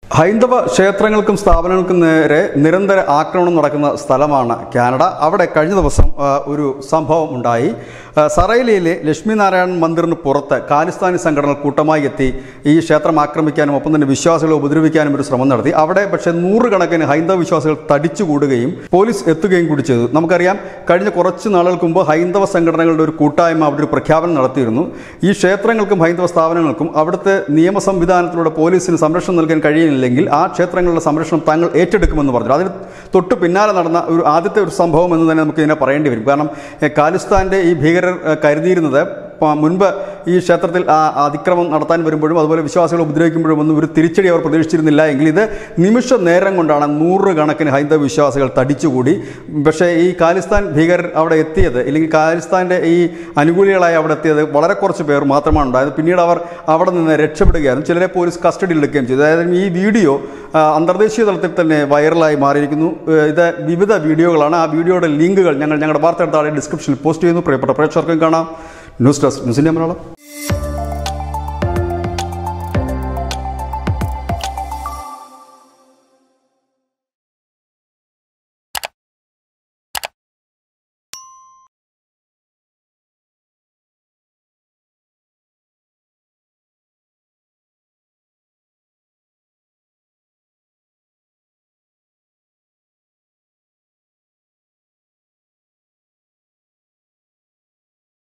ഹൈന്ദവ ക്ഷേത്രങ്ങൾക്കും സ്ഥാപനങ്ങൾക്കും നേരെ നിരന്തര ആക്രമണം നടക്കുന്ന സ്ഥലമാണ് കാനഡ അവിടെ കഴിഞ്ഞ ദിവസം ആ, ഒരു സംഭവം ഉണ്ടായി ആ, സറൈലിയിലെ ലക്ഷ്മി നാരായണൻ മന്ദിറിന് പുറത്ത് ഖാലിസ്ഥാനി സംഘടനകൾ കൂട്ടമായി എത്തി ഈ ക്ഷേത്രം ആക്രമിക്കാനും ഒപ്പം തന്നെ വിശ്വാസികളെ ഉപദ്രവിക്കാനും ഒരു ശ്രമം നടത്തി അവിടെ പക്ഷേ നൂറുകണക്കിന് ഹൈന്ദവ വിശ്വാസികൾ തടിച്ചുകൂടുകയും പോലീസ് എത്തുകയും കൂടി ചെയ്തു നമുക്കറിയാം കഴിഞ്ഞ കുറച്ച് നാളുകൾക്ക് മുമ്പ് ഹൈന്ദവ സംഘടനകളുടെ ഒരു കൂട്ടായ്മ അവിടെ ഒരു പ്രഖ്യാപനം നടത്തിയിരുന്നു ഈ ക്ഷേത്രങ്ങൾക്കും ഹൈന്ദവ സ്ഥാപനങ്ങൾക്കും അവിടുത്തെ നിയമ സംവിധാനത്തിലൂടെ പോലീസിന് സംരക്ഷണം നൽകാൻ കഴിയുന്നില്ലെങ്കിൽ ആ ക്ഷേത്രങ്ങളുടെ സംരക്ഷണം തങ്ങൾ ഏറ്റെടുക്കുമെന്ന് പറഞ്ഞു അതിന് തൊട്ട് പിന്നാലെ നടന്ന ഒരു ആദ്യത്തെ ഒരു സംഭവം എന്ന് തന്നെ നമുക്ക് ഇതിനെ പറയേണ്ടി വരും കാരണം എ, ഖാലിസ്ഥാന്റെ ഈ ഭീകരർ എ, കരുതിയിരുന്നത് പ- മുൻപ് ഈ ക്ഷേത്രത്തിൽ ആ അതിക്രമം നടത്താൻ വരുമ്പോഴും അതുപോലെ വിശ്വാസികളെ ഉപദ്രവിക്കുമ്പോഴും ഒന്നും ഒരു തിരിച്ചടി അവർ പ്രതീക്ഷിച്ചിരുന്നില്ല എങ്കിൽ ഇത് നിമിഷ നേരം കൊണ്ടാണ് നൂറുകണക്കിന് ഹൈന്ദവ വിശ്വാസികൾ തടിച്ചുകൂടി പക്ഷേ ഈ ഖാലിസ്ഥാൻ ഭീകരർ അവിടെ എത്തിയത് അല്ലെങ്കിൽ ഖാലിസ്ഥാൻ്റെ ഈ അനുകൂലികളായി അവിടെ എത്തിയത് വളരെ കുറച്ച് പേർ മാത്രമാണ് ഉണ്ടായത് പിന്നീട് അവർ അവിടെ നിന്ന് രക്ഷപ്പെടുകയായിരുന്നു ചിലരെ പോലീസ് കസ്റ്റഡിയിൽ എടുക്കുകയും ചെയ്തു അതായത് ഈ വീഡിയോ ആ, അന്തർദേശീയ തലത്തിൽ തന്നെ വൈറലായി മാറിയിരിക്കുന്നു ഏ, ഇത് വിവിധ വീഡിയോകളാണ് ആ വീഡിയോയുടെ ലിങ്കുകൾ ഞങ്ങൾ ഞങ്ങളുടെ വാർത്തയുടെ താഴെ ഡിസ്ക്രിപ്ഷനിൽ പോസ്റ്റ് ചെയ്യുന്നു പ്രിയപ്പെട്ട പ്രേക്ഷകർക്കും കാണാം news desk news India Malayalam